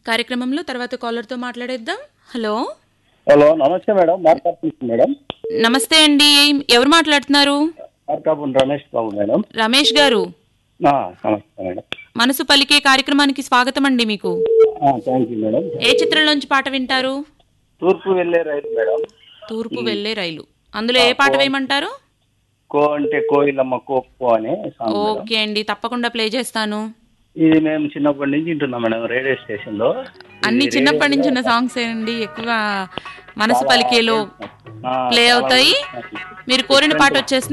కార్యక్రమంలో తర్వాత కాలర్తో మాట్లాడేద్దాం హలో హలో నమస్తే మేడం మార్కాపురం మేడం నమస్తే అండి ఎవరు మాట్లాడుతున్నారు మార్కాపురం రమేష్ బాబు మేడం రమేష్ గారు ఆ, నమస్తే మేడం మనసు పలికే కార్యక్రమానికి స్వాగతం అండి మీకు థ్యాంక్ యూ మేడం ఏ చిత్రంలోంచి పాట వింటారు తూర్పు వెళ్ళే రైలు మేడం తూర్పు వెళ్లే రైలు అందులో ఏ పాట వేయమంటారు కో అంటే కోయిలమ్మ కోప్పు అనే సాంగ్ మేడం ఓకే అండి తప్పకుండా ప్లే చేస్తాను ఇది మేము చిన్నప్పటి నుంచి వింటున్నాం మేడం రేడియో స్టేషన్ లో అన్ని చిన్నప్పటి నుంచి ఉన్న సాంగ్స్ అండి ఎక్కువ మనసు పలికేలో ఆ, ప్లే చాలా అవుతాయి బాగుంది. మీరు కోరిన పాట వచ్చేసి